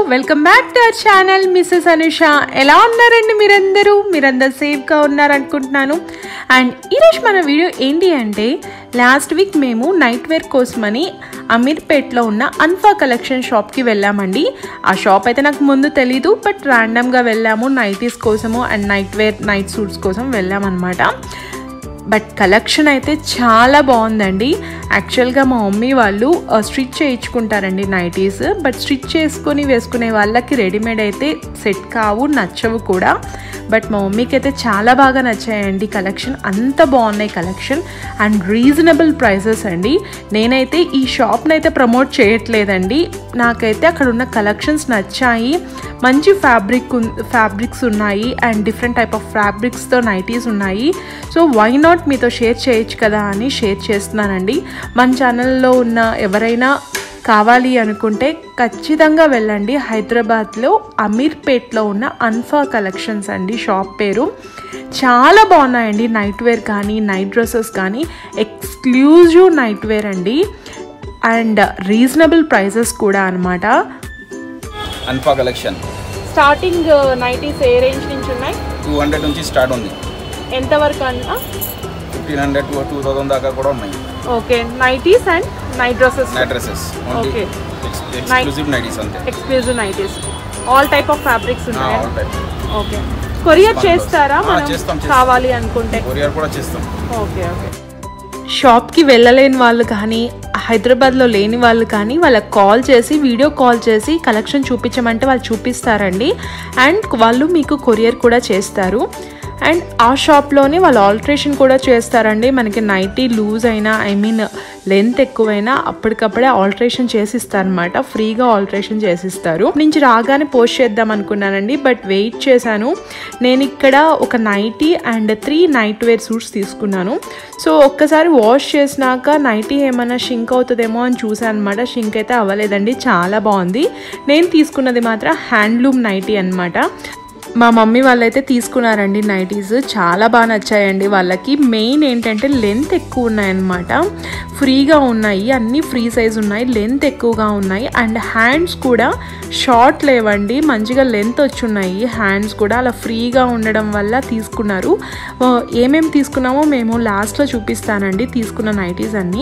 Welcome back to our channel Mrs Anusha ఎలా ఉన్నారండి మీరందరూ మీరందరూ సేఫ్గా ఉన్నారనుకుంటున్నాను అండ్ ఈరోజు మన వీడియో ఏంటి అంటే లాస్ట్ వీక్ మేము నైట్ వేర్ కోసమని అమీర్పేట్లో ఉన్న అన్ఫా కలెక్షన్ షాప్కి వెళ్ళామండి ఆ షాప్ అయితే నాకు ముందు తెలీదు బట్ ర్యాండమ్గా వెళ్ళాము నైటీస్ కోసము and night wear night suits కోసం వెళ్ళామన్నమాట బట్ కలెక్షన్ అయితే చాలా బాగుందండి యాక్చువల్గా మా మమ్మీ వాళ్ళు స్టిచ్ చేయించుకుంటారండి నైటీస్ బట్ స్టిచ్ చేసుకొని వేసుకునే వాళ్ళకి రెడీమేడ్ అయితే సెట్ కావు నచ్చవు కూడా బట్ మా మమ్మీకి అయితే చాలా బాగా నచ్చాయండి కలెక్షన్ అంత బాగున్నాయి కలెక్షన్ అండ్ రీజనబుల్ ప్రైసెస్ అండి నేనైతే ఈ షాప్ని అయితే ప్రమోట్ చేయట్లేదండి నాకైతే అక్కడ ఉన్న కలెక్షన్స్ నచ్చాయి మంచి ఫ్యాబ్రిక్ ఫ్యాబ్రిక్స్ ఉన్నాయి అండ్ డిఫరెంట్ టైప్ ఆఫ్ ఫ్యాబ్రిక్స్తో నైటీస్ ఉన్నాయి సో వై నాట్ మీతో షేర్ చేయొచ్చు కదా అని షేర్ చేస్తున్నానండి మన ఛానల్లో ఉన్న ఎవరైనా కావాలి అనుకుంటే ఖచ్చితంగా వెళ్ళండి హైదరాబాద్లో అమీర్పేట్లో ఉన్న అన్ఫా కలెక్షన్స్ అండి షాప్ పేరు చాలా బాగున్నాయండి నైట్ వేర్ కానీ నైట్ డ్రెస్సెస్ కానీ ఎక్స్క్లూజివ్ నైట్ వేర్ అండి అండ్ రీజనబుల్ ప్రైసెస్ కూడా అనమాట అన్ఫా collection starting nighties a range నుంచి ఉన్నాయి టూ హండ్రెడ్ నుంచి స్టార్ట్ ఉంది ఎంతవరకు అన్నా fifteen hundred to two thousand దాకా కూడా ఉన్నాయి okay nighties and night dresses night dresses only Okay. Exclusive nighties అంతే exclusive nighties all type of fabrics ఉన్నాయా all type okay courier One చేస్తారా plus. ఆ, మనం చేస్తాం, చేస్తాం. కావాలి అనుకుంటే కొరియర్ కూడా చేస్తాం ఓకే ఓకే షాప్కి వెళ్ళలేని వాళ్ళు కానీ హైదరాబాద్లో లేని వాళ్ళు కానీ వాళ్ళకి కాల్ చేసి వీడియో కాల్ చేసి కలెక్షన్ చూపించమంటే వాళ్ళు చూపిస్తారండి అండ్ వాళ్ళు మీకు కొరియర్ కూడా చేస్తారు అండ్ ఆ షాప్లోనే వాళ్ళు ఆల్ట్రేషన్ కూడా చేస్తారండి మనకి నైటీ లూజ్ అయినా ఐ మీన్ లెంత్ ఎక్కువైనా అప్పటికప్పుడే ఆల్ట్రేషన్ చేసిస్తారనమాట ఫ్రీగా ఆల్ట్రేషన్ చేసిస్తారు నుంచి రాగానే పోస్ట్ చేద్దాం అనుకున్నానండి బట్ వెయిట్ చేశాను నేను ఇక్కడ ఒక nighty and three night wear suits తీసుకున్నాను సో ఒక్కసారి వాష్ చేసినాక నైటీ ఏమైనా షింక్ అవుతుందేమో అని చూసాను అనమాట షింక్ అయితే అవ్వలేదండి చాలా బాగుంది నేను తీసుకున్నది మాత్రం హ్యాండ్లూమ్ నైటీ అనమాట మా మమ్మీ వాళ్ళైతే తీసుకున్నారండి నైటీస్ చాలా బాగా నచ్చాయండి వాళ్ళకి మెయిన్ ఏంటంటే లెంత్ ఎక్కువ ఉన్నాయన్నమాట ఫ్రీగా ఉన్నాయి అన్నీ ఫ్రీ సైజ్ ఉన్నాయి లెంత్ ఎక్కువగా ఉన్నాయి అండ్ హ్యాండ్స్ కూడా షార్ట్ లేవండి మంచిగా లెంత్ వచ్చున్నాయి హ్యాండ్స్ కూడా అలా ఫ్రీగా ఉండడం వల్ల తీసుకున్నారు ఆ, ఏమేమి తీసుకున్నామో మేము లాస్ట్లో చూపిస్తానండి తీసుకున్న నైటీస్ అన్నీ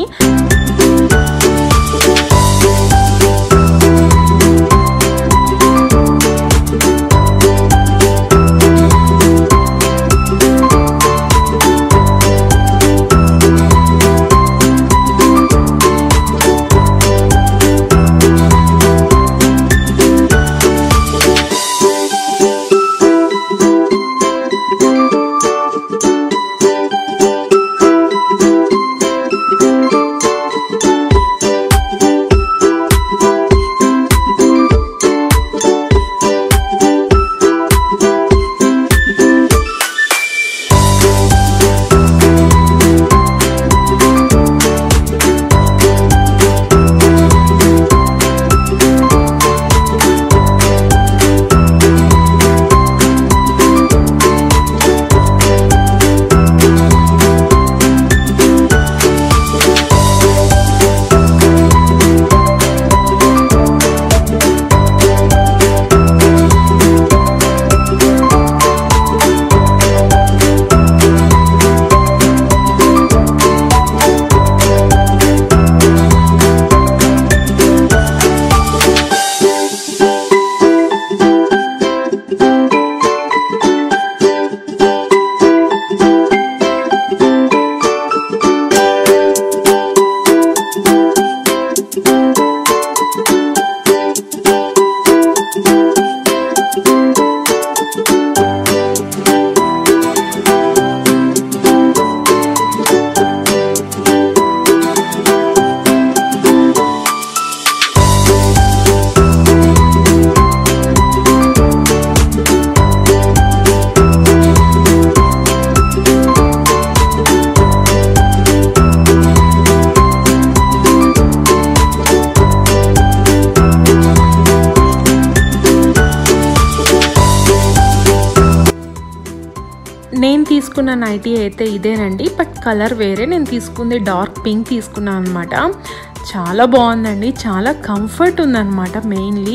నేను తీసుకున్న నైటీ అయితే ఇదేనండి బట్ కలర్ వేరే నేను తీసుకుంది డార్క్ పింక్ తీసుకున్నాను అనమాట చాలా బాగుందండి చాలా కంఫర్ట్ ఉందన్నమాట మెయిన్లీ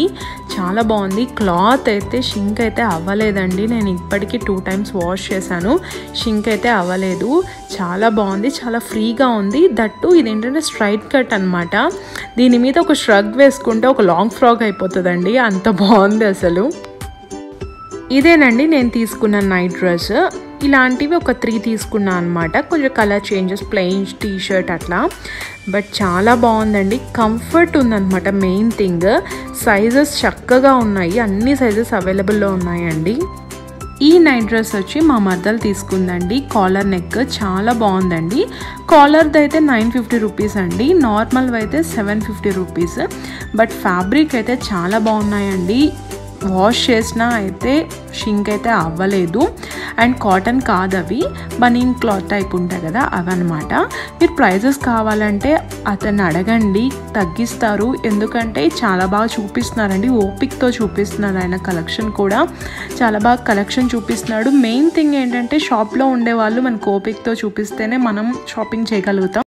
చాలా బాగుంది క్లాత్ అయితే షింక్ అయితే అవ్వలేదండి నేను ఇప్పటికీ టూ టైమ్స్ వాష్ చేశాను షింక్ అయితే అవ్వలేదు చాలా బాగుంది చాలా ఫ్రీగా ఉంది దట్టు ఇదేంటంటే స్ట్రైట్ కట్ అనమాట దీని మీద ఒక ష్రగ్ వేసుకుంటే ఒక లాంగ్ ఫ్రాక్ అయిపోతుందండి అంత బాగుంది అసలు ఇదేనండి నేను తీసుకున్న నైట్ డ్రెస్ ఇలాంటివి ఒక త్రీ తీసుకున్నా అనమాట కొంచెం colour changes plain T shirt అట్లా బట్ చాలా బాగుందండి కంఫర్ట్ ఉందన్నమాట మెయిన్ థింగ్ సైజెస్ చక్కగా ఉన్నాయి అన్ని సైజెస్ అవైలబుల్లో ఉన్నాయండి ఈ నైట్ డ్రెస్ వచ్చి మా మద్దలు తీసుకుందండి కాలర్ నెక్ చాలా బాగుందండి కాలర్ది అయితే నైన్ ఫిఫ్టీ రూపీస్ అండి నార్మల్ అయితే seven fifty rupees but fabric అయితే చాలా బాగున్నాయండి వాష్ చేసినా అయితే షింక్ అయితే అవ్వలేదు అండ్ కాటన్ కాదు అవి బనీన్ క్లాత్ టైప్ ఉంటాయి కదా అవన్నమాట మీరు ప్రైజెస్ కావాలంటే అతన్ని అడగండి తగ్గిస్తారు ఎందుకంటే చాలా బాగా చూపిస్తున్నారండి ఓపిక్తో చూపిస్తున్నారు ఆయన కలెక్షన్ కూడా చాలా బాగా కలెక్షన్ చూపిస్తున్నాడు మెయిన్ థింగ్ ఏంటంటే షాప్లో ఉండే వాళ్ళు మనకు ఓపిక్తో చూపిస్తేనే మనం షాపింగ్ చేయగలుగుతాం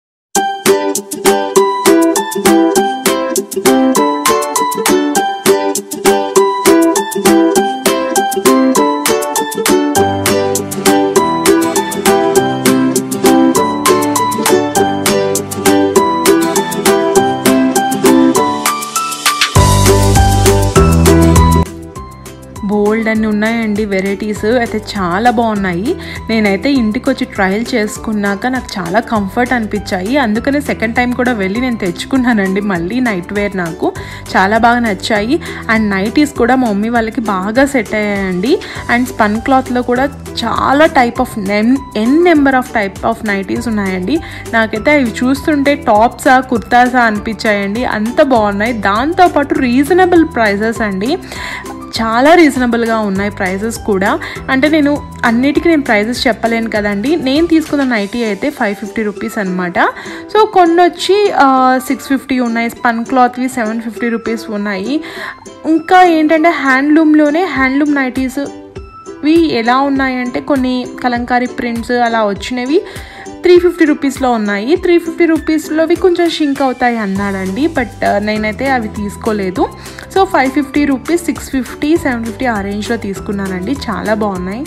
బోల్డ్ అన్ని ఉన్నాయండి వెరైటీస్ అయితే చాలా బాగున్నాయి నేనైతే ఇంటికి వచ్చి ట్రయల్ చేసుకున్నాక నాకు చాలా కంఫర్ట్ అనిపించాయి అందుకనే సెకండ్ టైం కూడా వెళ్ళి నేను తెచ్చుకున్నానండి మళ్ళీ నైట్ వేర్ నాకు చాలా బాగా నచ్చాయి అండ్ నైటీస్ కూడా మా మమ్మీ వాళ్ళకి బాగా సెట్ అయ్యాయండి అండ్ స్పన్ క్లాత్లో కూడా చాలా టైప్ ఆఫ్ నెమ్ ఎన్ number of type of nighties ఉన్నాయండి నాకైతే అవి చూస్తుంటే టాప్సా కుర్తాసా అనిపించాయండి అంత బాగున్నాయి దాంతోపాటు రీజనబుల్ ప్రైజెస్ అండి చాలా రీజనబుల్గా ఉన్నాయి ప్రైజెస్ కూడా అంటే నేను అన్నిటికీ నేను ప్రైజెస్ చెప్పలేను కదండి నేను తీసుకున్న నైటీ అయితే ఫైవ్ ఫిఫ్టీ రూపీస్ అనమాట సో కొన్ని వచ్చి సిక్స్ ఫిఫ్టీ ఉన్నాయి స్పన్ క్లాత్వి సెవెన్ ఫిఫ్టీ రూపీస్ ఉన్నాయి ఇంకా ఏంటంటే హ్యాండ్లూమ్లోనే హ్యాండ్లూమ్ నైటీస్ ఇవి ఎలా ఉన్నాయంటే కొన్ని కలంకారీ ప్రింట్స్ అలా వచ్చినవి త్రీ ఫిఫ్టీ రూపీస్లో ఉన్నాయి త్రీ ఫిఫ్టీ రూపీస్లోవి కొంచెం షింక్ అవుతాయి అన్నాడండి బట్ నేనైతే అవి తీసుకోలేదు so five fifty rupees six fifty seven fifty ఆ రేంజ్లో తీసుకున్నానండి చాలా బాగున్నాయి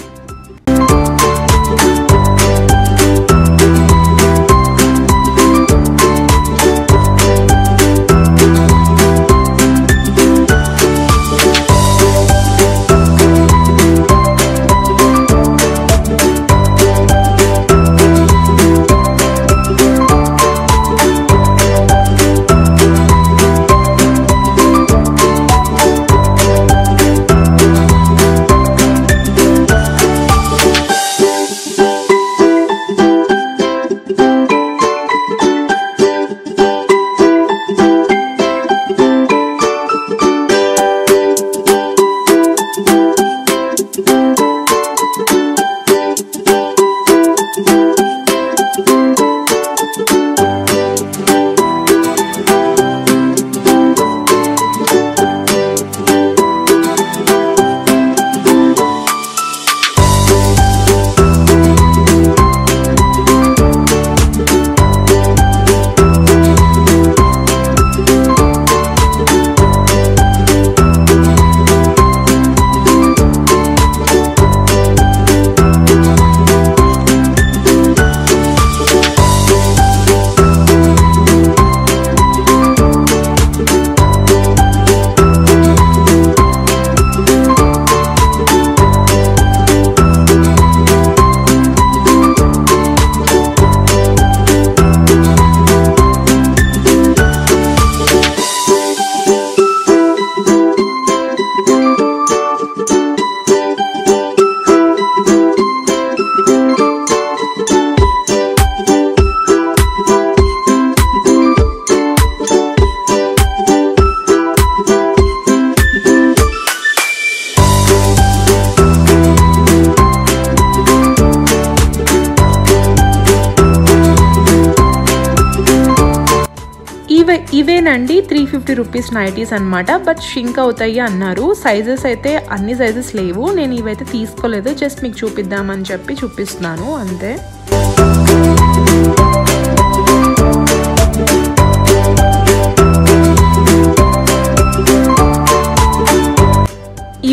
ఇవే ఇవేనండి త్రీ ఫిఫ్టీ రూపీస్ నైటీస్ అనమాట బట్ షింక్ అవుతాయి అన్నారు సైజెస్ అయితే అన్ని సైజెస్ లేవు నేను ఇవైతే తీసుకోలేదు జస్ట్ మీకు చూపిద్దామని చెప్పి చూపిస్తున్నాను అంతే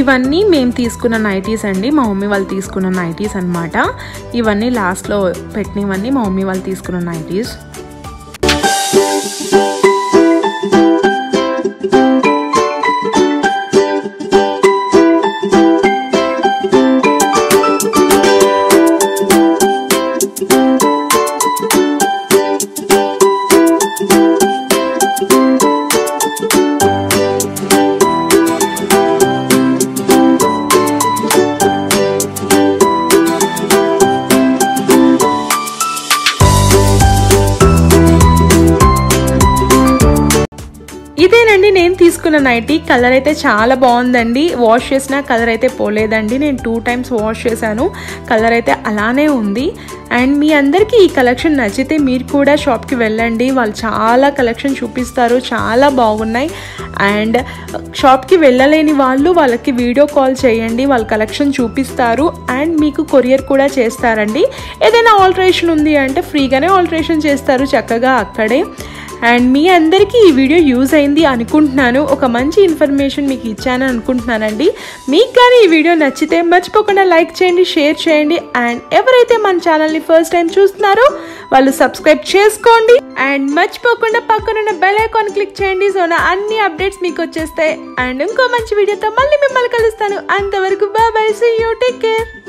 ఇవన్నీ మేము తీసుకున్న నైటీస్ అండి మా మమ్మీ వాళ్ళు తీసుకున్న నైటీస్ అనమాట ఇవన్నీ లాస్ట్లో పెట్టినవన్నీ మా మమ్మీ వాళ్ళు తీసుకున్న నైటీస్ ఇదేనండి నేను తీసుకున్న నైటీ కలర్ అయితే చాలా బాగుందండి వాష్ చేసిన కలర్ అయితే పోలేదండి నేను టూ టైమ్స్ వాష్ చేశాను కలర్ అయితే అలానే ఉంది అండ్ మీ అందరికీ ఈ కలెక్షన్ నచ్చితే మీరు కూడా షాప్కి వెళ్ళండి వాళ్ళు చాలా కలెక్షన్ చూపిస్తారు చాలా బాగున్నాయి అండ్ షాప్కి వెళ్ళలేని వాళ్ళు వాళ్ళకి వీడియో కాల్ చేయండి వాళ్ళ కలెక్షన్ చూపిస్తారు అండ్ మీకు కొరియర్ కూడా చేస్తారండి ఏదైనా ఆల్టరేషన్ ఉంది అంటే ఫ్రీగానే ఆల్టరేషన్ చేస్తారు చక్కగా అక్కడే అండ్ మీ అందరికీ ఈ వీడియో యూజ్ అయింది అనుకుంటున్నాను ఒక మంచి ఇన్ఫర్మేషన్ మీకు ఇచ్చాను అనుకుంటున్నానండి మీకు కానీ ఈ వీడియో నచ్చితే మర్చిపోకుండా లైక్ చేయండి షేర్ చేయండి అండ్ ఎవరైతే మన ఛానల్ని ఫస్ట్ టైం చూస్తున్నారో వాళ్ళు సబ్స్క్రైబ్ చేసుకోండి అండ్ మర్చిపోకుండా పక్కనున్న బెల్ ఐకాన్ క్లిక్ చేయండి సో నా అన్ని అప్డేట్స్ మీకు వచ్చేస్తాయి అండ్ ఇంకో మంచి వీడియోతో మళ్ళీ మిమ్మల్ని కలుస్తాను అంతవరకు bye bye see you take care